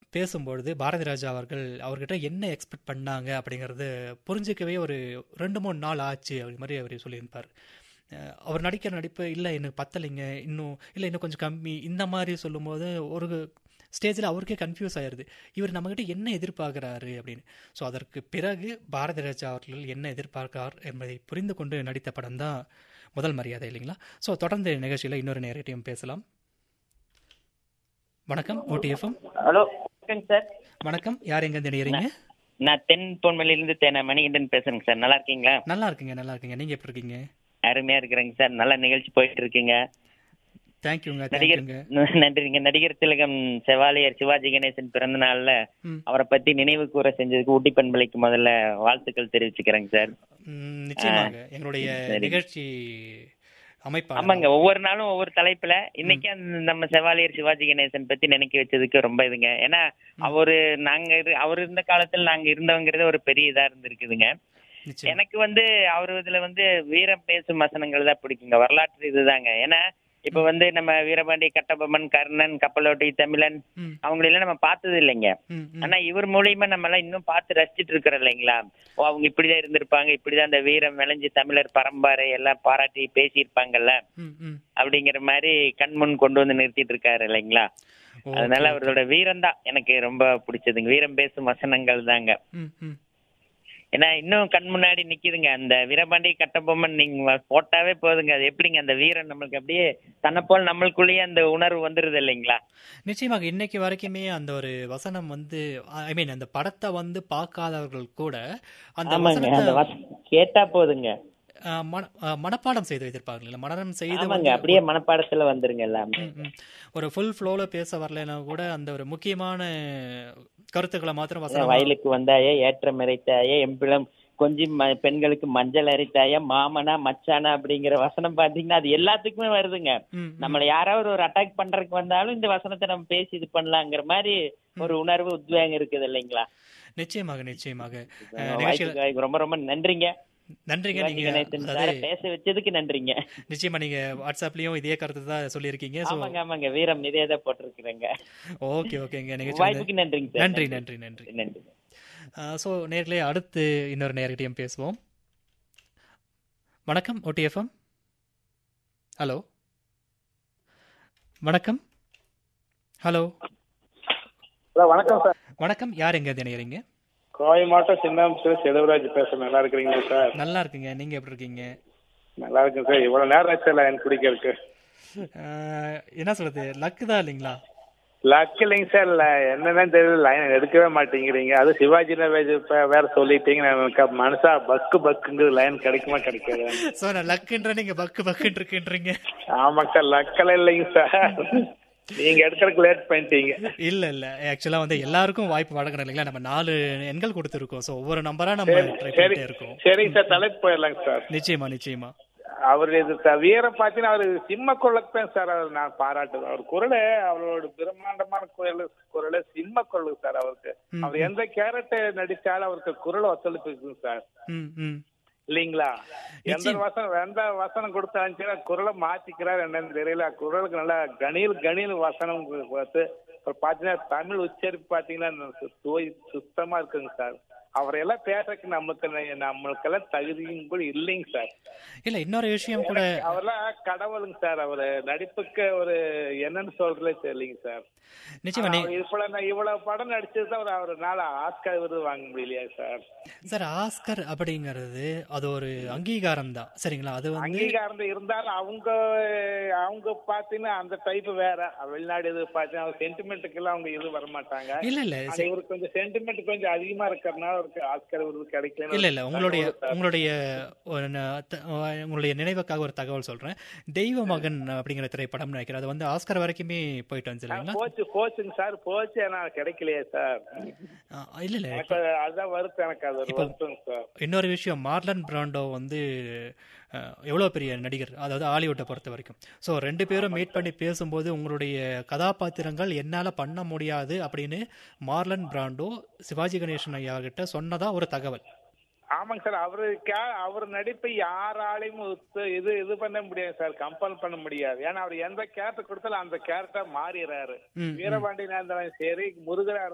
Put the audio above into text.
பேசும்பொழுது பாரதி ராஜா அவர்கள் அவர்கிட்ட என்ன எக்ஸ்பெக்ட் பண்ணாங்க அப்படிங்கிறது புரிஞ்சிக்கவே ஒரு ரெண்டு மூணு நாள் ஆச்சு அப்படி மாதிரி அவர் சொல்லியிருப்பார் அஹ் அவர் நடிக்கிற நடிப்பு இல்லை எனக்கு பத்தலைங்க இன்னும் இல்லை இன்னும் கொஞ்சம் கம்மி இந்த மாதிரி சொல்லும்போது ஒரு ஸ்டேஜில் அவருக்கே கன்ஃபியூஸ் ஆயிடுது இவர் நம்மகிட்ட என்ன எதிர்பார்க்குறாரு அப்படின்னு ஸோ அதற்கு பிறகு பாரதி ராஜா அவர்கள் என்ன எதிர்பார்க்கிறார் என்பதை புரிந்து கொண்டு நடித்த படம் தான் முதல் மரியாதை இல்லைங்களா ஸோ தொடர்ந்து நிகழ்ச்சியில் இன்னொரு நேரத்தையும் பேசலாம் வணக்கம் ஓடிஎஃப்எம் ஹலோ வணக்கங்க சார் வணக்கம் யார் எங்கேருந்து இணையறீங்க நான் தென் பொன்மலையிலிருந்து தேன மணிகண்டன் பேசுறேங்க சார் நல்லா இருக்கீங்களா நல்லா இருக்குங்க நல்லா இருக்குங்க நீங்கள் எப்படி இருக்கீங்க அருமையா இருக்கிறேங்க சார் நல்ல நிகழ்ச்சி போயிட்டு இருக்குங்க தேங்க்யூங்க நடிகர் தேங்க்யூங்க நன்றிங்க நடிகர் திலகம் செவாலியர் சிவாஜி கணேசன் பிறந்த நாள்ல ம் அவரை பத்தி நினைவு கூற செஞ்சதுக்கு ஊட்டி பண்பலைக்கு முதல்ல வாழ்த்துக்கள் தெரிவிச்சுக்கிறேங்க சார் ம், நிச்சயமாக எங்களுடைய சரி. நிகழ்ச்சி அமைப்பாளர் ஆமாங்க ஒவ்வொரு நாளும் ஒவ்வொரு தலைப்புல இன்னைக்கு அந்த நம்ம செவாலியர் சிவாஜி கணேசன் பத்தி நினைக்க வச்சதுக்கு ரொம்ப இதுங்க ஏன்னா அவரு நாங்க இரு- அவர் இருந்த காலத்துல நாங்க இருந்தவங்கிறது ஒரு பெரிய இதா இருந்திருக்குதுங்க நிச்சயம் எனக்கு வந்து அவர் இதுல வந்து வீரம் பேசும் வசனங்கள் தான் பிடிக்குங்க வரலாற்று இதுதாங்க ஏன்னா இப்ப வந்து நம்ம வீரபாண்டி கட்டபொம்மன் கர்ணன் கப்பலோட்டி தமிழன் ம் அவங்களெல்லாம் நம்ம பார்த்தது இல்லைங்க ம் ம் ஆனா இவர் மூலியமா நம்ம எல்லாம் இன்னும் பார்த்து ரசிச்சிட்டு இருக்கிறோம் இல்லைங்களா ஓ அவங்க இப்படிதான் இருந்திருப்பாங்க இப்படிதான் அந்த வீரம் விளைஞ்சு தமிழர் பரம்பரை எல்லாம் பாராட்டி பேசியிருப்பாங்கல்ல ம் ம் அப்படிங்கிற மாதிரி கண்முன் கொண்டு வந்து நிறுத்திட்டு இருக்காரு இல்லைங்களா ஓகே. அதனால அவரோட வீரம் தான் எனக்கு ரொம்ப பிடிச்சதுங்க வீரம் பேசும் வசனங்கள் தாங்க ம் ம் ஏன்னா இன்னும் கண் முன்னாடி நிக்குதுங்க அந்த வீரபாண்டி கட்டபொம்மன் நீங்க போட்டாவே போதுங்க அது எப்படிங்க அந்த வீரன் நம்மளுக்கு அப்படியே தன்னை போல் நம்மளுக்குள்ளேயே அந்த உணர்வு வந்துருது இல்லைங்களா நிச்சயமாக இன்னைக்கு வரைக்குமே அந்த ஒரு வசனம் வந்து ஐ மீன் அந்த படத்தை வந்து பார்க்காதவர்கள் கூட அந்த ஆமாங்க அந்த வசனத்தை வச- கேட்டா போதுங்க அஹ், மன- அஹ், மனப்பாடம் செய்து வைத்திருப்பார்கள் இல்ல மனனம் செய்து ஆமாங்க வந்து அப்படியே மனப்பாடத்துல வந்துருங்க எல்லாமே ம், ம். ஒரு ஃபுல் ஃப்ளோல பேச வரலைன்னா கூட அந்த ஒரு முக்கியமான கருத்துக்களை மாத்திரம் வசனம் வயலுக்கு வந்தாயே ஏற்றம் இறைத்தாயே எம்பிளம் கொஞ்சம் ம- பெண்களுக்கு மஞ்சள் அரைத்தாய மாமனா மச்சானா அப்படிங்கிற வசனம் பாத்தீங்கன்னா அது எல்லாத்துக்குமே வருதுங்க ம், ம். நம்மள யாராவது ஒரு அட்டாக் பண்றதுக்கு வந்தாலும் இந்த வசனத்தை நம்ம பேசி இது பண்ணலாங்கிற மாதிரி ஒரு உணர்வு உத்வேகம் இருக்குது இல்லைங்களா நிச்சயமாக நிச்சயமாக அஹ், நிகழ்ச்சியில வாய்ப்புக்கு வாய்ப்பு ரொம்ப ரொம்ப நன்றிங்க நன்றிங்க சிவாஜி நீங்க கணேசன் சாரை அதாவது பேச வச்சதுக்கு நன்றிங்க நிச்சயமா நீங்க வாட்ஸ்அப்லயும் இதே கருத்து தான் சொல்லியிருக்கீங்க ஸோ ஆமாங்க ஆமாங்க வீரம் இதே தான் போட்டிருக்கிறேங்க ஓகே ஓகேங்க நிகழ்ச்சி வந்து- வாய்ப்புக்கு நன்றிங்க சார் நன்றி நன்றி நன்றி நன்றி ஸோ நேர்களே அடுத்து இன்னொரு நேர்கிட்டையும் பேசுவோம் வணக்கம் ஓடிஎஃப்எம் ஹலோ வணக்கம் ஹலோ ஹலோ வணக்கம் சார் வணக்கம் யார் எங்க இணையறீங்க கோவை மாவட்டம் சின்னாம்சர் செலவராஜ் பேசுறேன் நல்லா இருக்கிறீங்களா சார் நல்லா இருக்குங்க நீங்க எப்படி இருக்கீங்க நல்லா இருக்கேன் சார் இவ்வளவு நேரம் ஆச்சு லைன் பிடிக்கிறதுக்கு அஹ், என்ன சொல்றது லக்கு தான் இல்லைங்களா லக் இல்லைங்க சார் இல்ல என்னன்னு தெரியல லைன் எடுக்கவே மாட்டேங்கிறீங்க அது சிவாஜி நகர் இப்ப வேற சொல்லிட்டீங்க எனக்கு மனசா பக்கு பக்குங்க லைன் கிடைக்குமா கிடைக்காது ஸோ நான் லக்குன்ற நீங்க பக்கு பக்குன்னு இருக்குன்றீங்க ஆமாங்க சார் லக்கெல்லாம் இல்லைங்க சார் நீங்க எடுக்கிறதுக்கு லேட் பண்ணிட்டீங்க இல்ல இல்ல ஆக்சுவலா வந்து எல்லாருக்கும் வாய்ப்பு வழங்கணும் இல்லைங்களா நம்ம நாலு எண்கள் கொடுத்துருக்கோம் ஸோ ஒவ்வொரு நம்பரா நம்ம ட்ரை சரி பண்ணிட்டே இருக்கோம் சரிங்க சார் தலைப்பு போயிடலாங்க சார் நிச்சயமா நிச்சயமா அவர் இது த- வீரம் பார்த்தீங்கன்னா அவர் சிம்ம குரலுக்கு சார் அவர் நான் பாராட்டுவேன் அவர் குரல் அவரோட பிரம்மாண்டமான குரல் குரல் சிம்ம குரல் சார் அவருக்கு ம், அவர் எந்த கேரக்டர் நடிச்சாலும் அவருக்கு குரல் ஒத்துழைப்பு இருக்குங்க சார் ம் ம் இல்லைங்களா எந்த நிச்சயம். வசனம் எந்த வசனம் கொடுத்தாலும் சரி குரலை மாத்திக்கிறார் என்னன்னு தெரியல குரலுக்கு நல்லா கணீர் கணீர் வசனம் பார்த்து அப்புறம் பார்த்தீங்கன்னா தமிழ் உச்சரிப்பு பார்த்தீங்கன்னா தூய் சுத்தமா இருக்குங்க சார் அவரையெல்லாம் பேசுறதுக்கு நமக்கு நம்மளுக்கெல்லாம் தகுதியும் கூட இல்லைங்க சார் இல்ல இன்னொரு விஷயம் கூட அவர்லாம் கடவுளுங்க சார் அவரு நடிப்புக்கு ஒரு என்னன்னு சொல்றதே தெரியலைங்க சார் நிச்சயமா நீ அவர் இவ்வளவு நான் இவ்வளவு படம் நடிச்சது தான் அவர் அவர் நாள ஆஸ்கர் விருது வாங்க முடியலையா சார் சார் ஆஸ்கர் அப்படிங்கிறது அது ஒரு அங்கீகாரம் தான் சரிங்களா அது வந்து அங்கீகாரம் இருந்தாலும் அவங்க அவங்க பாத்தீங்கன்னா அந்த டைப் வேற வெளிநாடு இது பாத்தீங்கன்னா சென்டிமெண்ட்டுக்கு எல்லாம் அவங்க இது வர மாட்டாங்க இல்ல இல்ல ஆனா சரி, இவருக்கு கொஞ்சம் சென்டிமெண்ட் கொஞ்சம் அதிகமா இருக்கிறதுனால அவருக்கு ஆஸ்கர் விருது கிடைக்கல இல்ல இல்ல உங்களுடைய உங்களுடைய ஒரு ந- த- உங்களுடைய நினைவுக்காக ஒரு தகவல் சொல்றேன் தெய்வ மகன் அப்படிங்கிற திரைப்படம் நினைக்கிறேன் அது வந்து ஆஸ்கர் வரைக்குமே போயிட்டு வந்துச்சு இல்லைங்களா போச்சு போச்சுங்க சார் போச்சு ஆனா கிடைக்கலையே சார் ஆ, இல்ல இல்ல எனக்கு அதுதான் வருத்தம் எனக்கு அது ஒரு வருத்தம் சார் இன்னொரு விஷயம் மார்லன் பிராண்டோ வந்து அஹ், எவ்வளோ பெரிய நடிகர் அதாவது ஹாலிவுட்டை பொறுத்த வரைக்கும் ஸோ ரெண்டு பேரும் மீட் பண்ணி பேசும்போது உங்களுடைய கதாபாத்திரங்கள் என்னால் பண்ண முடியாது அப்படின்னு மார்லன் பிராண்டோ சிவாஜி கணேசன் ஐயா கிட்ட சொன்னதா ஒரு தகவல் ஆமாங்க சார் அவரு கே- அவர் நடிப்பை யாராலையும் ஒத்து- இது இது பண்ண முடியாது சார் கம்பல் பண்ண முடியாது ஏன்னா அவர் எந்த கேரக்டர் கொடுத்தாலும் அந்த கேரக்டர் மாறிடுறாரு ம், ம். வீரபாண்டியனா இருந்தாலும் சரி முருகரா